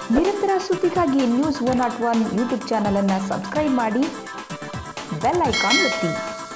ನಿರಂತರ ಸುದ್ದಿಗಾಗಿ news one nought one YouTube ಚಾನಲನ್ನು ಸಬ್ಸ್ಕ್ರೈಬ್ ಮಾಡಿ ಬೆಲ್ ಐಕಾನ್ ಒತ್ತಿ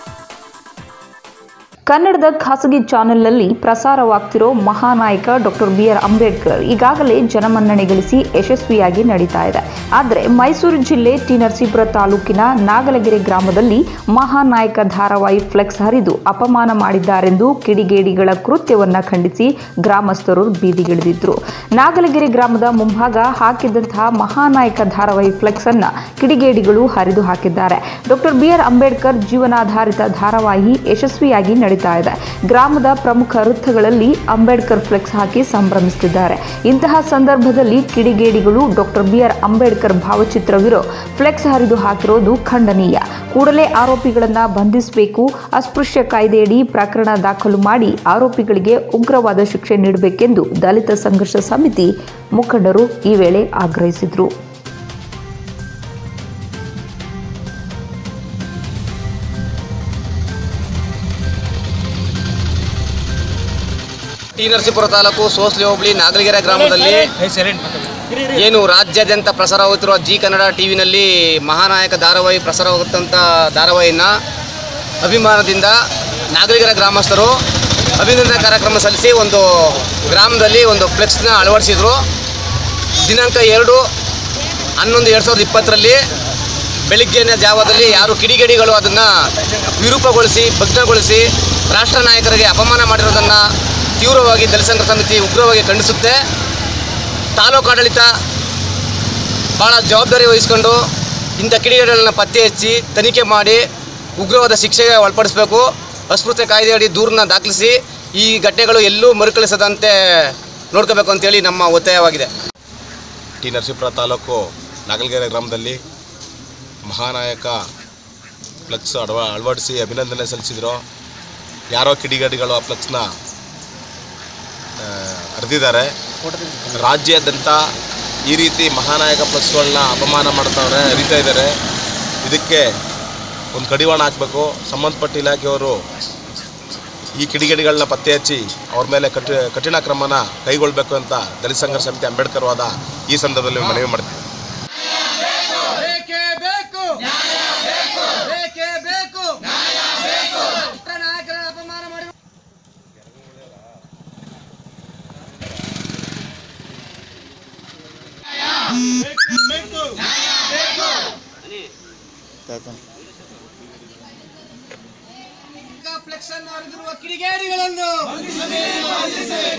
ಕನ್ನಡದ ಖಾಸಗಿ ಚಾನೆಲ್ನಲ್ಲಿ ಪ್ರಸಾರವಾಗ್ತಿರೋ Mahanayaka doctor B R Ambedkar ಈಗಾಗಲೇ ಜನಮನ್ನಣೆ ಗಳಿಸಿ ಯಶಸ್ವಿಯಾಗಿ ನಡೀತಾ ಇದೆ ಆದರೆ ಮೈಸೂರು ಜಿಲ್ಲೆ ಟಿ ನರಸೀಪುರ ತಾಲೂಕಿನ ನಾಗಲಗೆರೆ ಗ್ರಾಮದಲ್ಲಿ ಮಹಾನಾಯಕ ಧಾರಾವಾಹಿ ಫ್ಲೆಕ್ಸ್ ಹರಿದು ಅಪಮಾನ ಮಾಡಿದ್ದಾರೆಂದು ಕಿಡಿಗೇಡಿಗಳ ಕೃತ್ಯವನ್ನ ಖಂಡಿಸಿ ಗ್ರಾಮಸ್ಥರು ಬೀದಿಗಿಳಿದಿದ್ರು ನಾಗಲಗೆರೆ ಗ್ರಾಮದ ಮುಂಭಾಗ ಹಾಕಿದ್ದಂತಹ ಮಹಾನಾಯಕ ಧಾರಾವಾಹಿ ಫ್ಲೆಕ್ಸ್ ಅನ್ನ ಕಿಡಿಗೇಡಿಗಳು ಹರಿದು ಹಾಕಿದ್ದಾರೆ ಡಾಕ್ಟರ್ ಬಿ ಆರ್ ಅಂಬೇಡ್ಕರ್ ಜೀವನಾಧಾರಿತ ಧಾರಾವಾಹಿ ಯಶಸ್ವಿಯಾಗಿ ನಡೀತಾ ಇದೆ ಗ್ರಾಮದ ಪ್ರಮುಖ ವೃತ್ತಗಳಲ್ಲಿ ಅಂಬೇಡ್ಕರ್ ಫ್ಲೆಕ್ಸ್ ಹಾಕಿ ಸಂಭ್ರಮಿಸುತ್ತಿದ್ದಾರೆ ಇಂತಹ ಸಂದರ್ಭದಲ್ಲಿ ಕಿಡಿಗೇಡಿಗಳು ಡಾಕ್ಟರ್ ಬಿ ಆರ್ ಅಂಬೇಡ್ಕರ್ ಭಾವಚಿತ್ರವಿರೋ ಫ್ಲೆಕ್ಸ್ ಹರಿದು ಹಾಕಿರೋದು ಖಂಡನೀಯ ಕೂಡಲೇ ಆರೋಪಿಗಳನ್ನು ಬಂಧಿಸಬೇಕು ಅಸ್ಪೃಶ್ಯ ಕಾಯ್ದೆಯಡಿ ಪ್ರಕರಣ ದಾಖಲು ಮಾಡಿ ಆರೋಪಿಗಳಿಗೆ ಉಗ್ರವಾದ ಶಿಕ್ಷೆ ನೀಡಬೇಕೆಂದು ದಲಿತ ಸಂಘರ್ಷ ಸಮಿತಿ ಮುಖಂಡರು ಈ ವೇಳೆ ಆಗ್ರಹಿಸಿದರು ಟಿ ನರಸೀಪುರ ತಾಲೂಕು ಸೋಸ್ಲಿ ಹೋಬಳಿ ನಾಗಲಗೆರೆ ಗ್ರಾಮದಲ್ಲಿ ಏನು ರಾಜ್ಯಾದ್ಯಂತ ಪ್ರಸಾರವಾಗುತ್ತಿರುವ ಜಿ ಕನ್ನಡ ಟಿವಿನಲ್ಲಿ ಮಹಾನಾಯಕ ಧಾರಾವಾಹಿ ಪ್ರಸಾರವಾಗುತ್ತಂಥ ಧಾರಾವಾಹಿನ ಅಭಿಮಾನದಿಂದ ನಾಗರಿಕರ ಗ್ರಾಮಸ್ಥರು ಅಭಿನಂದನಾ ಕಾರ್ಯಕ್ರಮ ಸಲ್ಲಿಸಿ ಒಂದು ಗ್ರಾಮದಲ್ಲಿ ಒಂದು ಫ್ಲೆಕ್ಸ್ನ ಅಳವಡಿಸಿದರು ದಿನಾಂಕ ಎರಡು ಹನ್ನೊಂದು ಎರಡು ಸಾವಿರದ ಇಪ್ಪತ್ತರಲ್ಲಿ ಬೆಳಿಗ್ಗೆನ ಜಾವದಲ್ಲಿ ಯಾರು ಕಿಡಿಗೇಡಿಗಳು ಅದನ್ನು ವಿರೂಪಗೊಳಿಸಿ ಭಗ್ನಗೊಳಿಸಿ ರಾಷ್ಟ್ರ ನಾಯಕರಿಗೆ ಅಪಮಾನ ಮಾಡಿರೋದನ್ನು ತೀವ್ರವಾಗಿ ದಲಿತ ಸಂಘ ಸಮಿತಿ ಉಗ್ರವಾಗಿ ಖಂಡಿಸುತ್ತೆ ತಾಲೂಕು ಆಡಳಿತ ಭಾಳ ಜವಾಬ್ದಾರಿ ವಹಿಸ್ಕೊಂಡು ಇಂಥ ಕಿಡಿಗೇಡಿಗಳನ್ನ ಪತ್ತೆ ಹಚ್ಚಿ ತನಿಖೆ ಮಾಡಿ ಉಗ್ರವಾದ ಶಿಕ್ಷೆಗೆ ಒಳಪಡಿಸಬೇಕು ಅಸ್ಪೃಶ್ಯ ಕಾಯ್ದೆಯಡಿ ದೂರನ್ನ ದಾಖಲಿಸಿ ಈ ಘಟನೆಗಳು ಎಲ್ಲೂ ಮರುಕಳಿಸದಂತೆ ನೋಡ್ಕೋಬೇಕು ಅಂತೇಳಿ ನಮ್ಮ ಒತ್ತಾಯವಾಗಿದೆ ಟಿ ನರಸೀಪುರ ತಾಲೂಕು ನಾಗಲಗೆರೆ ಗ್ರಾಮದಲ್ಲಿ ಮಹಾನಾಯಕ ಫ್ಲೆಕ್ಸ್ ಅಳವ ಅಳವಡಿಸಿ ಅಭಿನಂದನೆ ಸಲ್ಲಿಸಿದ್ರು ಯಾರೋ ಕಿಡಿಗೇಡಿಗಳು ಆ ಫ್ಲೆಕ್ಸ್ನ ಹರಿದಿದ್ದಾರೆ ರಾಜ್ಯಾದ್ಯಂತ ಈ ರೀತಿ ಮಹಾನಾಯಕ ಫ್ಲೆಕ್ಸ್ಗಳನ್ನ ಅಪಮಾನ ಮಾಡ್ತಾವ್ರೆ ಹರಿತಾ ಇದ್ದಾರೆ ಇದಕ್ಕೆ ಒಂದು ಕಡಿವಾಣ ಹಾಕಬೇಕು ಸಂಬಂಧಪಟ್ಟ ಇಲಾಖೆಯವರು ಈ ಕಿಡಿಗೇಡಿಗಳನ್ನ ಪತ್ತೆ ಹಚ್ಚಿ ಅವ್ರ ಮೇಲೆ ಕಠಿ ಕಠಿಣ ಕ್ರಮನ ಕೈಗೊಳ್ಳಬೇಕು ಅಂತ ದಲಿತ ಸಂಘರ್ಷ ಸಮಿತಿ ಅಂಬೇಡ್ಕರ್ ವಾದ ಈ ಸಂದರ್ಭದಲ್ಲಿ ಮನವಿ ಮಾಡ್ತೀವಿ ಬೇಕೇ ಬೇಕು ಬೇಕೇ ಬೇಕು ರಾಷ್ಟ್ರ ನಾಯಕರ ಅಪಮಾನ ಮಾಡಿ ಫ್ಲೆಕ್ಸ್ ಅನ್ನು ಹರಿದಿರುವ ಕಿಡಿಗೇಡಿಗಳನ್ನು